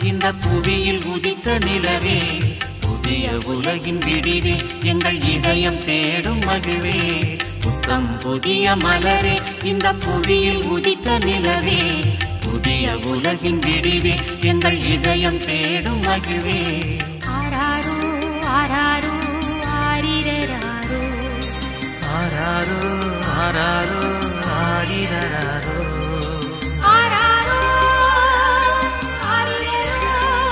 இந்த புவியில் உதித்த நிலவே புதிய உலகின் விடிவே எங்கள் இதயம் தேடும் மகிழ்வே புத்தம் புதிய மலரே இந்த புவியில் உதித்த நிலவே புதிய உலகின் விடிவே எங்கள் இதயம் தேடும் மகிழ்வே ஆராரோ ஆராரோ ஆரிரராரோ ஆராரோ ஆராரோ ஆரிரராரோ ஆராரோ ஆரிரரோ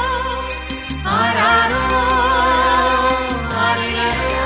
ஆராரோ ஆரிரரோ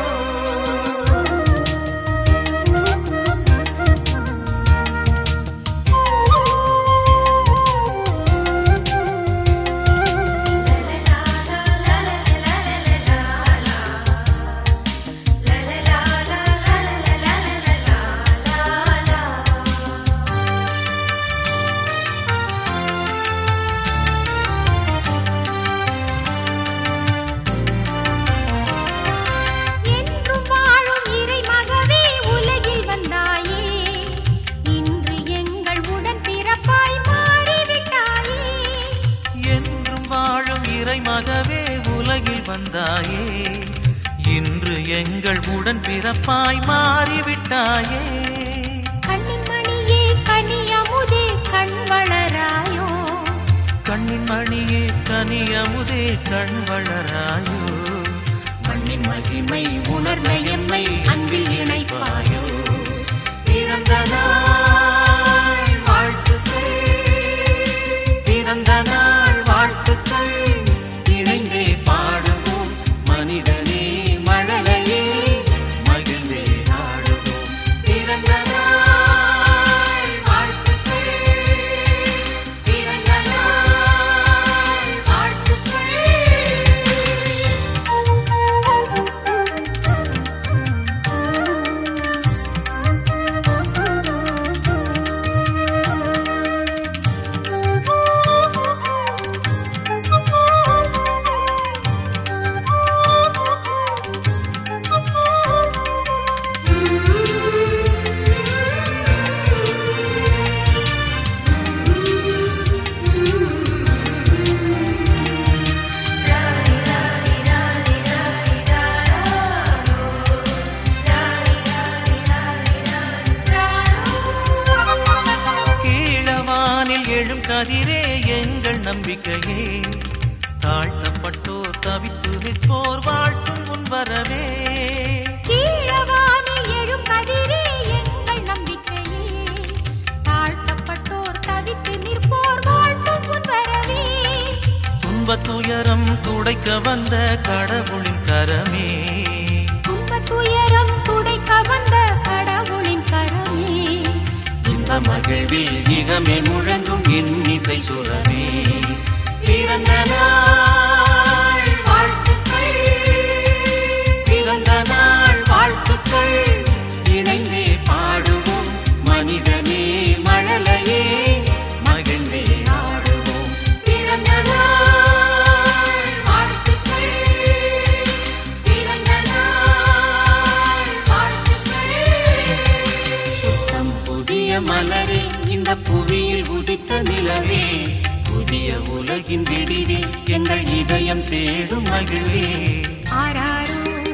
என்றும் வாழும் இறைமகவே உலகில் வந்தாயே இன்று எங்கள் உடன் பிறப்பாய் மாறிவிட்டாயே என்றும் வாழும் இறைமகவே உலகில் வந்தாயே இன்று எங்கள் உடன் பிறப்பாய் மாறிவிட்டாயே கண்ணின் மணியே கனியமுதே கண் வளராயோ கண்ணின் மணியே கனியமுதே கண் வளராயோ மண்ணின் மகிமை உணர்ந்த எம்மை அன்பில் இணைப்பாயோ பிறந்த நாள் வாழ்த்துக்கள் பிறந்த நாள் வாழ்த்துக்கள் இணைந்தே பாடுவோம் மனிதனே மழலையே மகிழ்ந்தே ஆடுவோம் பிறந்த நாள் வாழ்த்துக்கள் பிறந்த நாள் வாழ்த்துக்கள் கீழவானில் எழும் கதிரே எங்கள் நம்பிக்கையே தாழ்த்தப்பட்டோர் தவித்து நிற்போர் வாழ்த்தும் முன்வரவே கீழவானில் எழும் கதிரே எங்கள் நம்பிக்கையே தாழ்த்தப்பட்டோர் தவித்து நிற்போர் வாழ்த்தும் முன்வரவே துன்பத் துயரம் துடைக்க வந்த கடவுளின் கரமே துன்பத் துயரம் துடைக்க வந்த கடவுளின் கரமே இன்ப மகிழ்வில் இகமே முழங்கும் இன்னிசை சுரமே பிறந்த நாள் வாழ்த்துக்கள் பிறந்த நாள் வாழ்த்துக்கள் இணைந்தே பாடுவோம் மனிதனே மழலையே மகிழ்ந்தே ஆடுவோம் பிறந்த நாள் வாழ்த்துக்கள் பிறந்த நாள் வாழ்த்துக்கள் சுத்தம் புதிய மலரே இந்த புவியில் உதித்த நிலவே புதிய உலகின் விடிவே எங்கள் இதயம் தேடும் மகிழ்வே ஆராரோ